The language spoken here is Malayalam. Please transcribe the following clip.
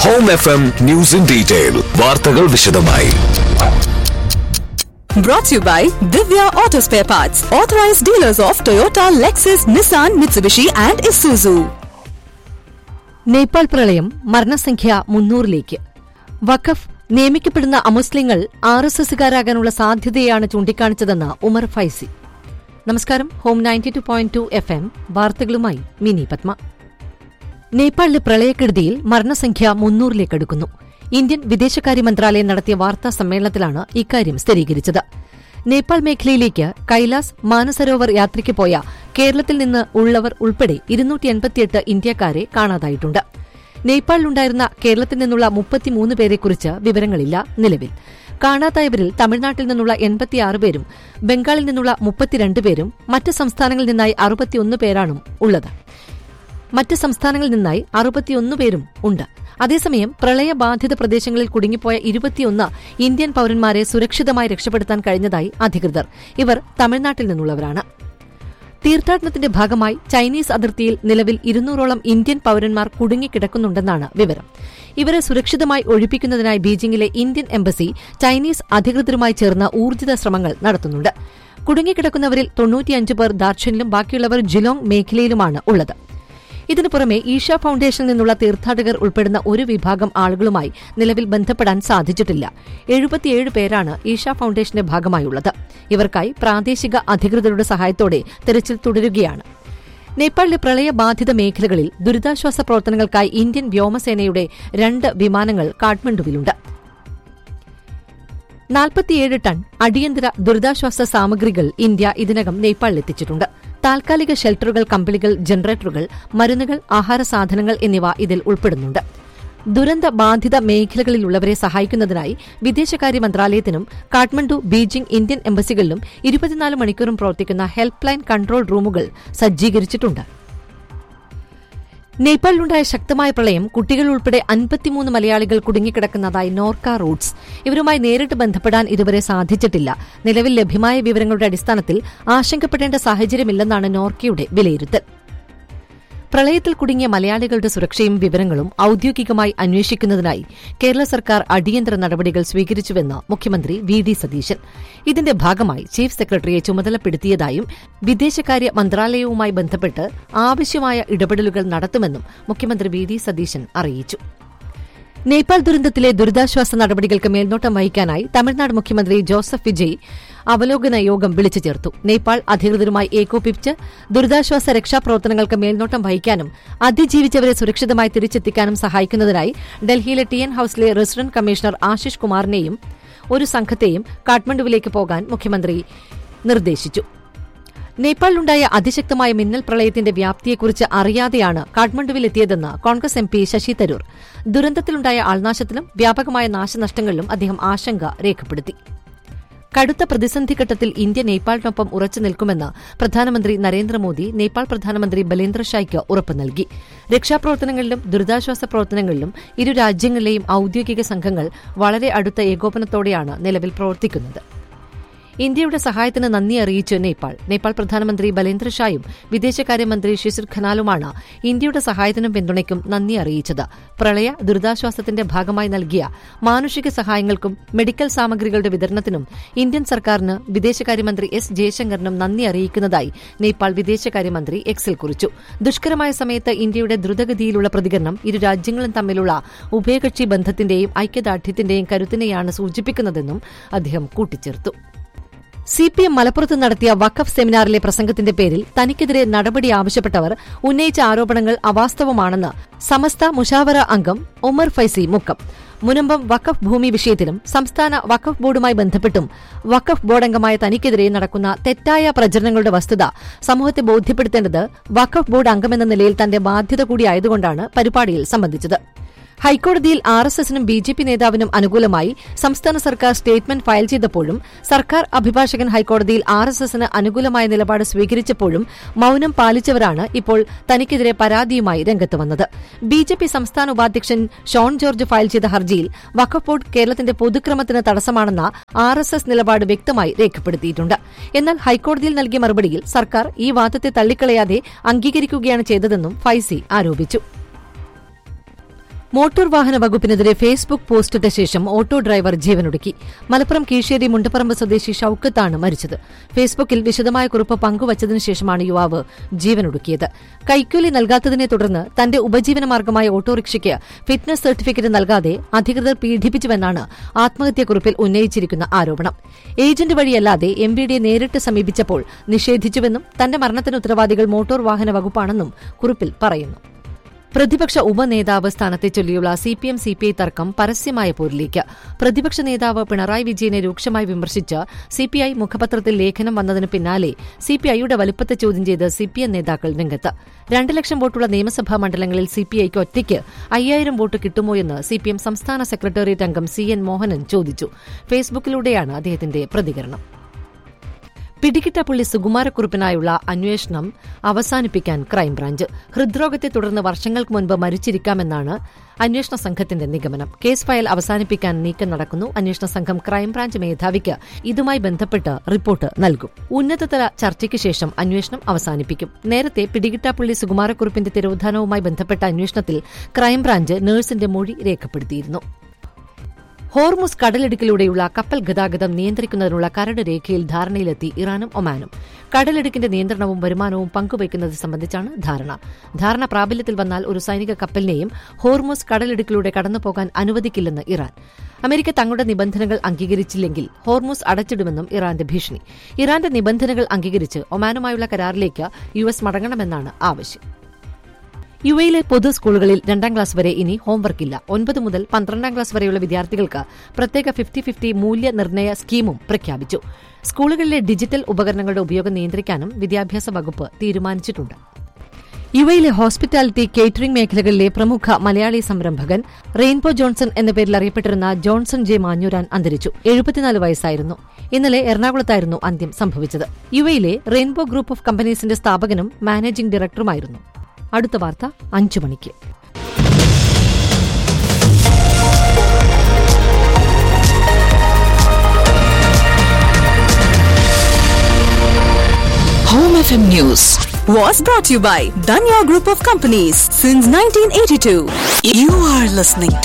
Home F M news in detail വാർത്തകൾ വിശദമായി Brought to you by Divya Auto Spare Parts, authorized dealers of Toyota, Lexus, Nissan, Mitsubishi, and Isuzu. Nepal പ്രളയം മരണസംഖ്യ മുന്നൂറിലേക്ക് വഖഫ് നിയമിക്കപ്പെടുന്ന അമുസ്ലിങ്ങൾ ആർ എസ് എസുകാരാകാനുള്ള സാധ്യതയാണ് ചൂണ്ടിക്കാണിച്ചതെന്ന് ഉമർ ഫൈസി നമസ്കാരം home ninety two point two F M വാർത്തകളുമായി മിനി പത്മ നേപ്പാളിലെ പ്രളയക്കെടുതിയിൽ മരണസംഖ്യ മുന്നൂറിലേക്കടുക്കുന്നു ഇന്ത്യൻ വിദേശകാര്യ മന്ത്രാലയം നടത്തിയ വാർത്താ സമ്മേളനത്തിലാണ് ഇക്കാര്യം സ്ഥിരീകരിച്ചത് നേപ്പാൾ മേഖലയിലേക്ക് കൈലാസ് മാനസരോവർ യാത്രയ്ക്ക് പോയ കേരളത്തിൽ നിന്ന് ഉള്ളവർ ഉൾപ്പെടെ ഇരുന്നൂറ്റി എൺപത്തിയെട്ട് ഇന്ത്യക്കാരെ കാണാതായിട്ടുണ്ട് നേപ്പാളിലുണ്ടായിരുന്ന കേരളത്തിൽ നിന്നുള്ള മുപ്പത്തിമൂന്ന് പേരെക്കുറിച്ച് വിവരങ്ങളില്ല നിലവിൽ കാണാതായവരിൽ തമിഴ്നാട്ടിൽ നിന്നുള്ള എൺപത്തിയാറ് പേരും ബംഗാളിൽ നിന്നുള്ള മുപ്പത്തിരണ്ട് പേരും മറ്റ് സംസ്ഥാനങ്ങളിൽ നിന്നായി അറുപത്തിയൊന്ന് പേരാണ് ഉള്ളത് മറ്റ് സംസ്ഥാനങ്ങളിൽ നിന്നായി അറുപത്തിയൊന്ന് പേരും ഉണ്ട് അതേസമയം പ്രളയബാധിത പ്രദേശങ്ങളിൽ കുടുങ്ങിപ്പോയ ഇരുപത്തിയൊന്ന് ഇന്ത്യൻ പൌരന്മാരെ സുരക്ഷിതമായി രക്ഷപ്പെടുത്താൻ കഴിഞ്ഞതായി അധികൃതർ ഇവർ തമിഴ്നാട്ടിൽ നിന്നുള്ളവരാണ് തീർത്ഥാടനത്തിന്റെ ഭാഗമായി ചൈനീസ് അതിർത്തിയിൽ നിലവിൽ ഇരുന്നൂറോളം ഇന്ത്യൻ പൌരന്മാർ കുടുങ്ങിക്കിടക്കുന്നുണ്ടെന്നാണ് വിവരം ഇവരെ സുരക്ഷിതമായി ഒഴിപ്പിക്കുന്നതിനായി ബീജിംഗിലെ ഇന്ത്യൻ എംബസി ചൈനീസ് അധികൃതരുമായി ചേർന്ന് ഊർജിത ശ്രമങ്ങൾ നടത്തുന്നുണ്ട് കുടുങ്ങിക്കിടക്കുന്നവരിൽ തൊണ്ണൂറ്റിയഞ്ച് പേർ ദാർഷനിലും ബാക്കിയുള്ളവർ ജിലോങ് മേഖലയിലുമാണ് ഉള്ളത് ഇതിനു പുറമെ ഈഷ ഫൌണ്ടേഷനിൽ നിന്നുള്ള തീർത്ഥാടകർ ഉൾപ്പെടുന്ന ഒരു വിഭാഗം ആളുകളുമായി നിലവിൽ ബന്ധപ്പെടാൻ സാധിച്ചിട്ടില്ല എഴുപത്തിയേഴ് പേരാണ് ഈഷ ഫൌണ്ടേഷന്റെ ഭാഗമായുള്ളത് ഇവർക്കായി പ്രാദേശിക അധികൃതരുടെ സഹായത്തോടെ തെരച്ചിൽ തുടരുകയാണ് നേപ്പാളിലെ പ്രളയബാധിത മേഖലകളിൽ ദുരിതാശ്വാസ പ്രവർത്തനങ്ങൾക്കായി ഇന്ത്യൻ വ്യോമസേനയുടെ രണ്ട് വിമാനങ്ങൾ കാഠ്മണ്ഡുവിലുണ്ട് നാൽപ്പത്തിയേഴ് ടൺ അടിയന്തര ദുരിതാശ്വാസ സാമഗ്രികൾ ഇന്ത്യ ഇതിനകം നേപ്പാളിലെത്തിച്ചിട്ടുണ്ട് താൽക്കാലിക ഷെൽട്ടറുകൾ കമ്പിളികൾ ജനറേറ്ററുകൾ മരുന്നുകൾ ആഹാര സാധനങ്ങൾ എന്നിവ ഇതിൽ ഉൾപ്പെടുന്നുണ്ട് ദുരന്ത ബാധിത മേഖലകളിലുള്ളവരെ സഹായിക്കുന്നതിനായി വിദേശകാര്യ മന്ത്രാലയത്തിനും കാഠ്മണ്ഡു ബീജിംഗ് ഇന്ത്യൻ എംബസികളിലും ഇരുപത്തിനാല് മണിക്കൂറും പ്രവർത്തിക്കുന്ന ഹെൽപ്പ് ലൈൻ കൺട്രോൾ റൂമുകൾ സജ്ജീകരിച്ചിട്ടുണ്ട് നേപ്പാളിലുണ്ടായ ശക്തമായ പ്രളയം കുട്ടികൾ ഉൾപ്പെടെ അൻപത്തിമൂന്ന് മലയാളികൾ കുടുങ്ങിക്കിടക്കുന്നതായി നോർക്ക റൂട്ട്സ് ഇവരുമായി നേരിട്ട് ബന്ധപ്പെടാൻ ഇതുവരെ സാധിച്ചിട്ടില്ല നിലവിൽ ലഭ്യമായ വിവരങ്ങളുടെ അടിസ്ഥാനത്തിൽ ആശങ്കപ്പെടേണ്ട സാഹചര്യമില്ലെന്നാണ് നോർക്കയുടെ വിലയിരുത്തൽ പ്രളയത്തിൽ കുടുങ്ങിയ മലയാളികളുടെ സുരക്ഷയും വിവരങ്ങളും ഔദ്യോഗികമായി അന്വേഷിക്കുന്നതിനായി കേരള സർക്കാർ അടിയന്തര നടപടികൾ സ്വീകരിച്ചുവെന്ന് മുഖ്യമന്ത്രി വി ഡി സതീശൻ ഇതിന്റെ ഭാഗമായി ചീഫ് സെക്രട്ടറിയെ ചുമതലപ്പെടുത്തിയതായും വിദേശകാര്യ മന്ത്രാലയവുമായി ബന്ധപ്പെട്ട് ആവശ്യമായ ഇടപെടലുകൾ നടത്തുമെന്നും മുഖ്യമന്ത്രി വി ഡി സതീശൻ അറിയിച്ചു നേപ്പാൾ ദുരന്തത്തിലെ ദുരിതാശ്വാസ നടപടികൾക്ക് മേൽനോട്ടം വഹിക്കാനായി തമിഴ്നാട് മുഖ്യമന്ത്രി ജോസഫ് വിജയ് അവലോകന യോഗം വിളിച്ചു ചേർത്തു നേപ്പാൾ അധികൃതരുമായി ഏകോപിപ്പിച്ച് ദുരിതാശ്വാസ രക്ഷാപ്രവർത്തനങ്ങൾക്ക് മേൽനോട്ടം വഹിക്കാനും അതിജീവിച്ചവരെ സുരക്ഷിതമായി തിരിച്ചെത്തിക്കാനും സഹായിക്കുന്നതിനായി ഡൽഹിയിലെ ടി എൻ ഹൌസിലെ റെസിഡന്റ് കമ്മീഷണർ ആശിഷ് കുമാറിനെയും ഒരു സംഘത്തെയും കാഠ്മണ്ഡുവിലേക്ക് പോകാൻ മുഖ്യമന്ത്രി നിർദ്ദേശിച്ചു നേപ്പാളിലുണ്ടായ അതിശക്തമായ മിന്നൽ പ്രളയത്തിന്റെ വ്യാപ്തിയെക്കുറിച്ച് അറിയാതെയാണ് കാഠ്മണ്ഡുവിലെത്തിയതെന്ന് കോൺഗ്രസ് എം പി ശശി തരൂർ ദുരന്തത്തിലുണ്ടായ ആൾനാശത്തിലും വ്യാപകമായ നാശനഷ്ടങ്ങളിലും അദ്ദേഹം ആശങ്ക രേഖപ്പെടുത്തി കടുത്ത പ്രതിസന്ധി ഘട്ടത്തിൽ ഇന്ത്യ നേപ്പാളിനൊപ്പം ഉറച്ചു നിൽക്കുമെന്ന് പ്രധാനമന്ത്രി നരേന്ദ്രമോദി നേപ്പാൾ പ്രധാനമന്ത്രി ബലേന്ദ്ര ഷായ്ക്ക് ഉറപ്പ് നൽകി രക്ഷാപ്രവർത്തനങ്ങളിലും ദുരിതാശ്വാസ പ്രവർത്തനങ്ങളിലും ഇരു രാജ്യങ്ങളിലെയും ഔദ്യോഗിക സംഘങ്ങൾ വളരെ അടുത്ത ഏകോപനത്തോടെയാണ് നിലവിൽ പ്രവർത്തിക്കുന്നത് ഇന്ത്യയുടെ സഹായത്തിന് നന്ദി അറിയിച്ചു നേപ്പാൾ നേപ്പാൾ പ്രധാനമന്ത്രി ബലേന്ദ്ര ഷായും വിദേശകാര്യമന്ത്രി ഷിസിർ ഖനാലുമാണ് ഇന്ത്യയുടെ സഹായത്തിനും പിന്തുണയ്ക്കും നന്ദി അറിയിച്ചത് പ്രളയ ദുരിതാശ്വാസത്തിന്റെ ഭാഗമായി നൽകിയ മാനുഷിക സഹായങ്ങൾക്കും മെഡിക്കൽ സാമഗ്രികളുടെ വിതരണത്തിനും ഇന്ത്യൻ സർക്കാരിന് വിദേശകാര്യമന്ത്രി എസ് ജയശങ്കറിനും നന്ദി അറിയിക്കുന്നതായി നേപ്പാൾ വിദേശകാര്യമന്ത്രി എക്സിൽ കുറിച്ചു ദുഷ്കരമായ സമയത്ത് ഇന്ത്യയുടെ ദ്രുതഗതിയിലുള്ള പ്രതികരണം ഇരു രാജ്യങ്ങളും തമ്മിലുള്ള ഉഭയകക്ഷി ബന്ധത്തിന്റെയും ഐക്യദാർഢ്യത്തിന്റെയും കരുത്തിനെയാണ് സൂചിപ്പിക്കുന്നതെന്നും അദ്ദേഹം കൂട്ടിച്ചേർത്തു സി പി എം മലപ്പുറത്ത് നടത്തിയ വഖഫ് സെമിനാറിലെ പ്രസംഗത്തിന്റെ പേരിൽ തനിക്കെതിരെ നടപടി ആവശ്യപ്പെട്ടവർ ഉന്നയിച്ച ആരോപണങ്ങൾ അവാസ്തവമാണെന്ന് സമസ്ത മുഷാവറ അംഗം ഉമർ ഫൈസി മുക്കം മുനമ്പം വഖഫ് ഭൂമി വിഷയത്തിലും സംസ്ഥാന വഖഫ് ബോർഡുമായി ബന്ധപ്പെട്ടും വഖഫ് ബോർഡ് അംഗമായ തനിക്കെതിരെ നടക്കുന്ന തെറ്റായ പ്രചരണങ്ങളുടെ വസ്തുത സമൂഹത്തെ ബോധ്യപ്പെടുത്തേണ്ടത് വഖഫ് ബോർഡ് അംഗമെന്ന നിലയിൽ തന്റെ ബാധ്യത കൂടിയായതുകൊണ്ടാണ് പരിപാടിയിൽ സംബന്ധിച്ചത് ഹൈക്കോടതിയിൽ ആർ എസ് എസിനും ബി ജെ പി നേതാവിനും അനുകൂലമായി സംസ്ഥാന സർക്കാർ സ്റ്റേറ്റ്മെന്റ് ഫയൽ ചെയ്തപ്പോഴും സർക്കാർ അഭിഭാഷകൻ ഹൈക്കോടതിയിൽ ആർ എസ് എസിന് അനുകൂലമായ നിലപാട് സ്വീകരിച്ചപ്പോഴും മൌനം പാലിച്ചവരാണ് ഇപ്പോൾ തനിക്കെതിരെ പരാതിയുമായി രംഗത്ത് വന്നത് ബി ജെ പി സംസ്ഥാന ഉപാധ്യക്ഷൻ ഷോൺ ജോർജ് ഫയൽ ചെയ്ത ഹർജിയിൽ വഖഫ് ബോർഡ് കേരളത്തിന്റെ പൊതുക്രമത്തിന് തടസ്സമാണെന്ന ആർ എസ് എസ് നിലപാട് വ്യക്തമായി രേഖപ്പെടുത്തിയിട്ടുണ്ട് എന്നാൽ ഹൈക്കോടതിയിൽ നൽകിയ മറുപടിയിൽ സർക്കാർ ഈ വാദത്തെ തള്ളിക്കളയാതെ അംഗീകരിക്കുകയാണ് ചെയ്തതെന്നും ഫൈസി ആരോപിച്ചു മോട്ടോർ വാഹന വകുപ്പിനെതിരെ ഫേസ്ബുക്ക് പോസ്റ്റിട്ട ശേഷം ഓട്ടോ ഡ്രൈവർ ജീവനൊടുക്കി മലപ്പുറം കീഴ്ശ്ശേരി മുണ്ടപ്പറമ്പ് സ്വദേശി ഷൌക്കത്താണ് മരിച്ചത് ഫേസ്ബുക്കിൽ വിശദമായ കുറിപ്പ് പങ്കുവച്ചതിനു ശേഷമാണ് യുവാവ് ജീവനൊടുക്കിയത് കൈക്കൂലി നൽകാത്തതിനെ തുടർന്ന് തന്റെ ഉപജീവനമാർഗമായ ഓട്ടോറിക്ഷയ്ക്ക് ഫിറ്റ്നസ് സർട്ടിഫിക്കറ്റ് നൽകാതെ അധികൃതർ പീഡിപ്പിച്ചുവെന്നാണ് ആത്മഹത്യാക്കുറിപ്പിൽ ഉന്നയിച്ചിരിക്കുന്ന ആരോപണം ഏജന്റ് വഴിയല്ലാതെ എം വി ഡിയെ നേരിട്ട് സമീപിച്ചപ്പോൾ നിഷേധിച്ചുവെന്നും തന്റെ മരണത്തിന് ഉത്തരവാദികൾ മോട്ടോർ വാഹന വകുപ്പാണെന്നും കുറിപ്പിൽ പറയുന്നു പ്രതിപക്ഷ ഉപനേതാവ് സ്ഥാനത്തെ ചൊല്ലിയുള്ള C P M C P I തർക്കം പരസ്യമായ പോരിലേക്ക് പ്രതിപക്ഷ നേതാവ് പിണറായി വിജയനെ രൂക്ഷമായി വിമർശിച്ച് സി പി ഐ മുഖപത്രത്തിൽ ലേഖനം വന്നതിന് പിന്നാലെ സി പി ഐയുടെ വലുപ്പത്തെ ചോദ്യം ചെയ്ത് സി പി എം നേതാക്കൾ രംഗത്ത് രണ്ട് ലക്ഷം വോട്ടുള്ള നിയമസഭാ മണ്ഡലങ്ങളിൽ സി പി ഐക്ക് ഒറ്റയ്ക്ക് അയ്യായിരം വോട്ട് കിട്ടുമോയെന്ന് സി പി എം സംസ്ഥാന സെക്രട്ടേറിയറ്റ് അംഗം സി എൻ മോഹനൻ ചോദിച്ചു ഫേസ്ബുക്കിലൂടെയാണ് അദ്ദേഹത്തിന്റെ പ്രതികരണം പിടികിട്ടപ്പള്ളി സുകുമാരക്കുറുപ്പിനായുള്ള അന്വേഷണം അവസാനിപ്പിക്കാൻ ക്രൈംബ്രാഞ്ച് ഹൃദ്രോഗത്തെ തുടർന്ന് വർഷങ്ങൾക്ക് മുൻപ് മരിച്ചിരിക്കാമെന്നാണ് അന്വേഷണ സംഘത്തിന്റെ നിഗമനം കേസ് ഫയൽ അവസാനിപ്പിക്കാൻ നീക്കം നടക്കുന്നു അന്വേഷണ സംഘം ക്രൈംബ്രാഞ്ച് മേധാവിക്ക് ഇതുമായി ബന്ധപ്പെട്ട് റിപ്പോർട്ട് നൽകും ഉന്നതതല ചർച്ചയ്ക്ക് ശേഷം അന്വേഷണം അവസാനിപ്പിക്കും നേരത്തെ പിടികിട്ടാപ്പള്ളി സുകുമാരക്കുറുപ്പിന്റെ തിരോധാനവുമായി ബന്ധപ്പെട്ട അന്വേഷണത്തിൽ ക്രൈംബ്രാഞ്ച് നഴ്സിന്റെ മൊഴി രേഖപ്പെടുത്തിയിരുന്നു ഹോർമുസ് കടലിടുക്കിലൂടെയുള്ള കപ്പൽ ഗതാഗതം നിയന്ത്രിക്കുന്നതിനുള്ള കരട് രേഖയിൽ ധാരണയിലെത്തി ഇറാനും ഒമാനും കടലിടുക്കിന്റെ നിയന്ത്രണവും വരുമാനവും പങ്കുവയ്ക്കുന്നത് സംബന്ധിച്ചാണ് ധാരണ ധാരണ പ്രാബല്യത്തിൽ വന്നാൽ ഒരു സൈനിക കപ്പലിനെയും ഹോർമുസ് കടലിടുക്കിലൂടെ കടന്നുപോകാൻ അനുവദിക്കില്ലെന്ന് ഇറാൻ അമേരിക്ക തങ്ങളുടെ നിബന്ധനകൾ അംഗീകരിച്ചില്ലെങ്കിൽ ഹോർമുസ് അടച്ചിടുമെന്നും ഇറാന്റെ ഭീഷണി ഇറാന്റെ നിബന്ധനകൾ അംഗീകരിച്ച് ഒമാനുമായുള്ള കരാറിലേക്ക് യു എസ് മടങ്ങണമെന്നാണ് ആവശ്യം യു എയിലെ പൊതു സ്കൂളുകളിൽ രണ്ടാം ക്ലാസ് വരെ ഇനി ഹോംവർക്കില്ല ഒൻപത് മുതൽ പന്ത്രണ്ടാം ക്ലാസ് വരെയുള്ള വിദ്യാർത്ഥികൾക്ക് പ്രത്യേക ഫിഫ്റ്റി ഫിഫ്റ്റി മൂല്യനിർണ്ണയ സ്കീമും പ്രഖ്യാപിച്ചു സ്കൂളുകളിലെ ഡിജിറ്റൽ ഉപകരണങ്ങളുടെ ഉപയോഗം നിയന്ത്രിക്കാനും വിദ്യാഭ്യാസ വകുപ്പ് തീരുമാനിച്ചിട്ടുണ്ട് യു എയിലെ ഹോസ്പിറ്റാലിറ്റി കേറ്ററിംഗ് മേഖലകളിലെ പ്രമുഖ മലയാളി സംരംഭകൻ റെയിൻബോ ജോൺസൺ എന്ന പേരിൽ അറിയപ്പെട്ടിരുന്ന ജോൺസൺ ജെ മാഞ്ഞൂരാൻ അന്തരിച്ചു എഴുപത്തിനാല് വയസ്സായിരുന്നു ഇന്നലെ എറണാകുളത്തായിരുന്നു അന്ത്യം സംഭവിച്ചത് യു എയിലെ റെയിൻബോ ഗ്രൂപ്പ് ഓഫ് കമ്പനീസിന്റെ സ്ഥാപകനും മാനേജിംഗ് ഡയറക്ടറുമായിരുന്നു അടുത്ത വാർത്ത അഞ്ചു മണിക്ക് Home FM News was brought to you by Danya Group of Companies since 1982. You are listening